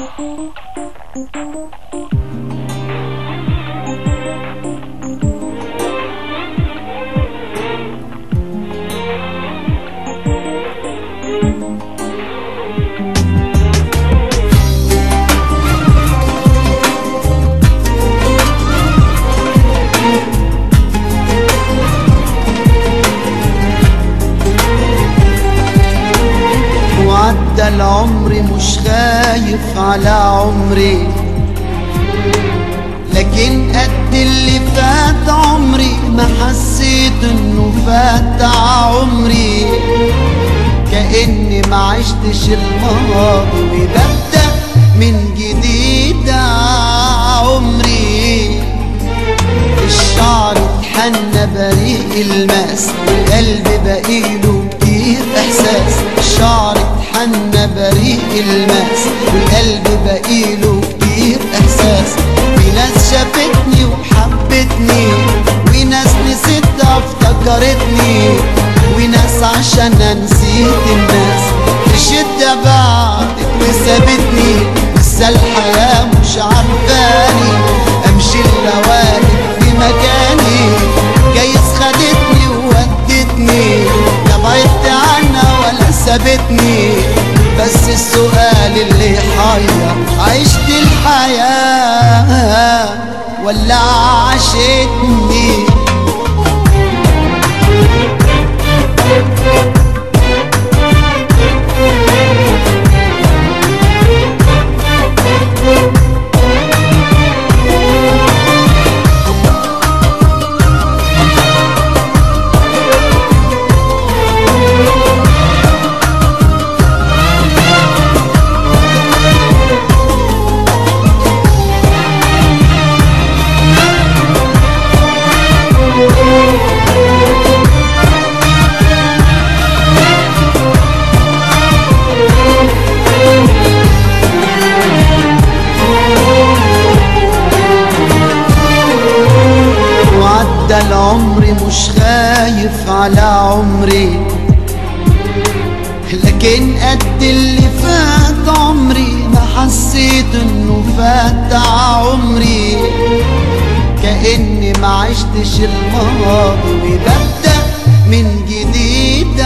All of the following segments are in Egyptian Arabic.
وعدى العمر مش خايف على عمري لكن قد اللي فات عمري ما حسيت انه فات عمري كأني ما عشتش الماضي ببدأ من جديد عمري الشعر اتحنى بريء الماس القلب بقيله كتير احساس الشعر اتحنى بريء الماس والقلب بقيله كتير احساس في ناس شافتني وحبتني وناس نسيتها افتكرتني وناس عشان نسيت الناس في شدة بعدك وسابتني لسه الحياة مش عارفاني امشي الا واقف في مكاني جايز خدتني وودتني لا بعدت عنها ولا سابتني بس السؤال اللي حير عشت الحياة ولا عاشتني وعدى العمر مش خايف على عمري لكن قد اللي فات عمري ما حسيت انه فات عمري كأني ما عشتش الماضي ببدأ من جديد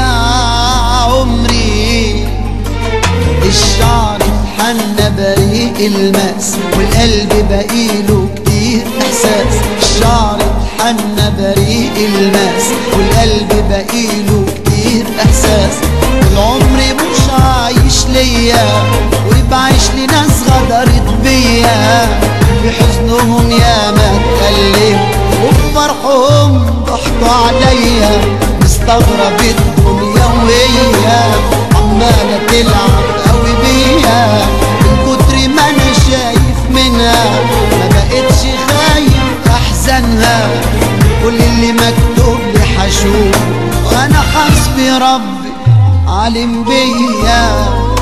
عمري الشعر اتحنى بريء الماس والقلب بقيله كتير احساس الشعر اتحنى بريء الماس والقلب بقيله كتير احساس العمر مش عايش ليا وبعيش لناس غدرت بيا في حزنهم يا ما اتكلم وفي فرحهم ضحكوا عليا مستغرب الدنيا وهي عمالة تلعب قوي بيا من كتر ما انا شايف منها ما بقتش خايف احزانها كل اللي مكتوب لي حشوف وانا حسبي ربي عالم بيا